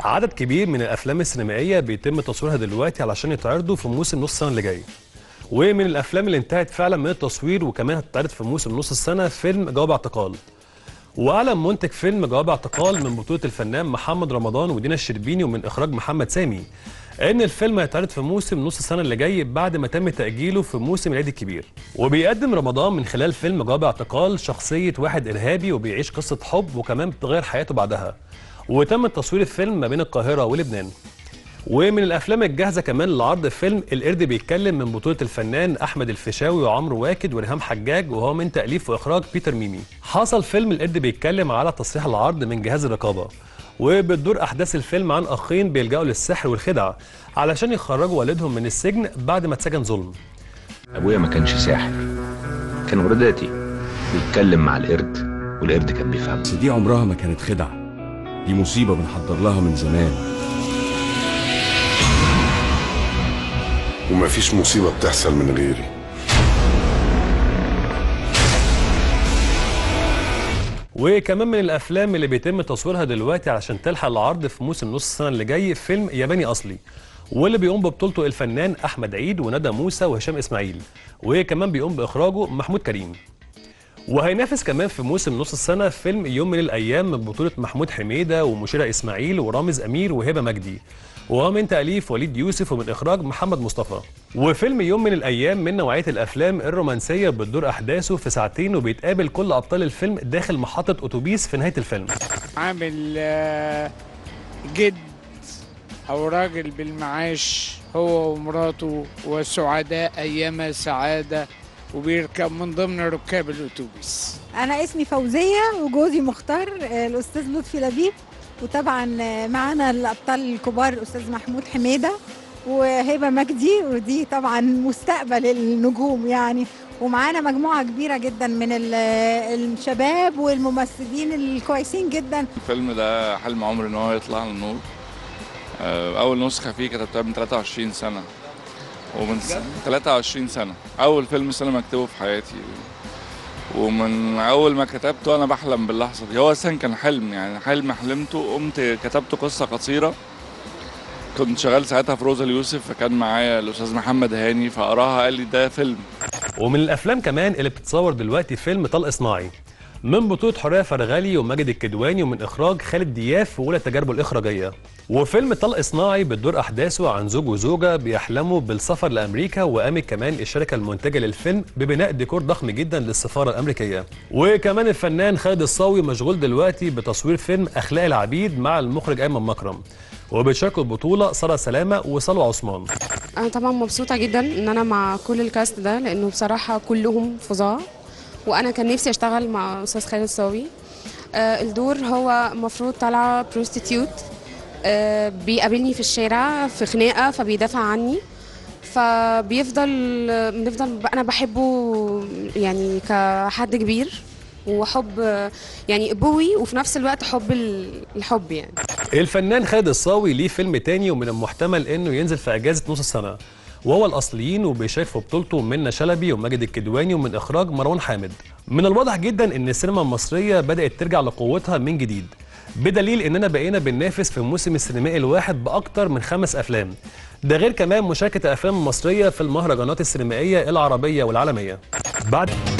عدد كبير من الافلام السينمائيه بيتم تصويرها دلوقتي علشان يتعرضوا في موسم نص السنه اللي جاي ومن الافلام اللي انتهت فعلا من التصوير وكمان هتتعرض في موسم نص السنه فيلم جواب اعتقال واعلن منتج فيلم جواب اعتقال من بطوله الفنان محمد رمضان ودينا الشربيني ومن اخراج محمد سامي ان الفيلم هيتعرض في موسم نص السنه اللي جاي بعد ما تم تاجيله في موسم العيد الكبير وبيقدم رمضان من خلال فيلم جواب اعتقال شخصيه واحد ارهابي وبيعيش قصه حب وكمان بتغير حياته بعدها وتم تصوير الفيلم ما بين القاهره ولبنان ومن الافلام الجاهزه كمان لعرض فيلم القرد بيتكلم من بطوله الفنان احمد الفيشاوي وعمرو واكد وريهام حجاج وهو من تاليف واخراج بيتر ميمي حصل فيلم القرد بيتكلم على تصريح العرض من جهاز الرقابه وبتدور احداث الفيلم عن اخين بيلجأوا للسحر والخدعه علشان يخرجوا والدهم من السجن بعد ما اتسجن ظلم ابويا ما كانش ساحر كان ورداتي بيتكلم مع القرد والقرد كان بيفهم بس دي عمرها ما كانت خدعة دي مصيبة بنحضر لها من زمان ومفيش مصيبة بتحصل من غيري وكمان من الافلام اللي بيتم تصويرها دلوقتي علشان تلحق العرض في موسم نص السنه اللي جاي فيلم ياباني اصلي واللي بيقوم ببطولته الفنان احمد عيد وندى موسى وهشام اسماعيل وكمان بيقوم باخراجه محمود كريم وهينافس كمان في موسم نص السنه فيلم يوم من الايام من بطوله محمود حميده ومشيره اسماعيل ورامز امير وهبه مجدي وهو من تأليف وليد يوسف ومن إخراج محمد مصطفى وفيلم يوم من الأيام من نوعية الأفلام الرومانسية بتدور أحداثه في ساعتين وبيتقابل كل أبطال الفيلم داخل محطة أتوبيس في نهاية الفيلم عامل آه، جد او راجل بالمعاش هو ومراته وسعداء ايام سعاده وبيركب من ضمن ركاب الاتوبيس انا اسمي فوزيه وجوزي مختار آه، الاستاذ لطفي لبيب وطبعا آه، معانا الابطال الكبار الاستاذ محمود حميده وهبه مجدي ودي طبعا مستقبل النجوم يعني ومعانا مجموعه كبيره جدا من ال- الشباب والممثلين الكويسين جدا الفيلم ده حلم عمري ان هو يطلع للنور آه، اول نسخه فيه كتبتها من 23 سنه ومن س... 23 سنه اول فيلم سينما اكتبه في حياتي ومن اول ما كتبته وانا بحلم باللحظه دي هو اصلا كان حلم يعني حلم حلمته قمت كتبت قصه قصيره كنت شغال ساعتها في روزا اليوسف فكان معايا الاستاذ محمد هاني فقراها قال لي ده فيلم ومن الافلام كمان اللي بتتصور دلوقتي فيلم طلق صناعي من بطولة حورية فرغلي وماجد الكدواني ومن إخراج خالد دياف في أولى تجاربه الإخراجية وفيلم طلق صناعي بتدور أحداثه عن زوج وزوجة بيحلموا بالسفر لأمريكا وقامت كمان الشركة المنتجة للفيلم ببناء ديكور ضخم جدا للسفارة الأمريكية وكمان الفنان خالد الصاوي مشغول دلوقتي بتصوير فيلم أخلاق العبيد مع المخرج أيمن مكرم وبتشاركوا البطولة سارة سلامة وسلوى عثمان انا طبعا مبسوطه جدا ان انا مع كل الكاست ده لانه بصراحه كلهم فظاع وانا كان نفسي اشتغل مع استاذ خالد الصاوي آه الدور هو المفروض طالعه بروستيتيوت آه بيقابلني في الشارع في خناقه فبيدافع عني فبيفضل بنفضل انا بحبه يعني كحد كبير وحب آه، يعني ابوي وفي نفس الوقت حب ال- الحب يعني الفنان خالد الصاوي ليه فيلم تاني ومن المحتمل انه ينزل في اجازه نص السنه وهو الاصليين وبيشارك في بطولته منى شلبي وماجد الكدواني ومن اخراج مروان حامد من الواضح جدا ان السينما المصريه بدات ترجع لقوتها من جديد بدليل اننا بقينا بننافس في الموسم السينمائي الواحد باكتر من خمس افلام ده غير كمان مشاركه الافلام المصريه في المهرجانات السينمائيه العربيه والعالميه بعد